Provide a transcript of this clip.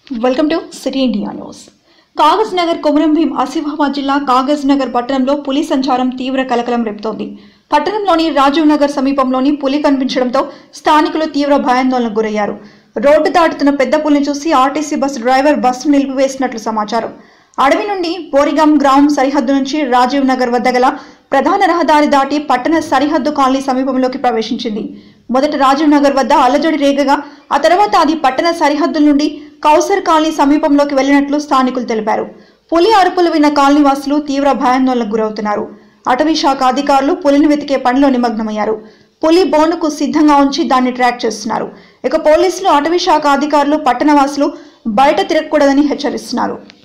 welcome to city India news Kagaz Nagar Komaram Bheem Asifabad జిల్లా కాగజ్ నగర్ పట్టణంలో పులి సంచారం తీవ్ర కలకలం రేపుతోంది పట్టణంలోని రాజీవ్ నగర్ సమీపంలోని పులి కనిపించడంతో స్థానికులు తీవ్ర భయాందోళనకు గురయ్యారు రోడ్డు దాటుతున్న పెద్ద పులిని చూసి ఆర్టీసీ బస్సు డ్రైవర్ బస్సును నిలిపివేసినట్లు సమాచారం అడవి నుండి బోరిగాం గ్రామం సరిహద్దు నుంచి రాజీవ్ నగర్ వద్ద గల ప్రధాన రహదారి దాటి పట్టణ సరిహద్దు కాలనీ సమీపంలోకి ప్రవేశించింది మొదట రాజీవ్ నగర్ వద్ద అలజడి రేగగా ఆ తర్వాత అది పట్టణ సరిహద్దుల నుండి కౌసర్ కాలనీ సమీపంలోకి వెళ్లినట్లు స్థానికులు తెలిపారు పులి అరుపులు విన్న కాలనీ వాసులు తీవ్ర భయాందోళనకు గురవుతున్నారు అటవీ శాఖ అధికారులు పులిని వెతికే పనిలో నిమగ్నమయ్యారు పులి బోనుకు సిద్ధంగా ఉంచి దాన్ని ట్రాక్ చేస్తున్నారు ఇక పోలీసులు అటవీ శాఖ అధికారులు పట్టణవాసులు బయట తిరగకూడదని హెచ్చరిస్తున్నారు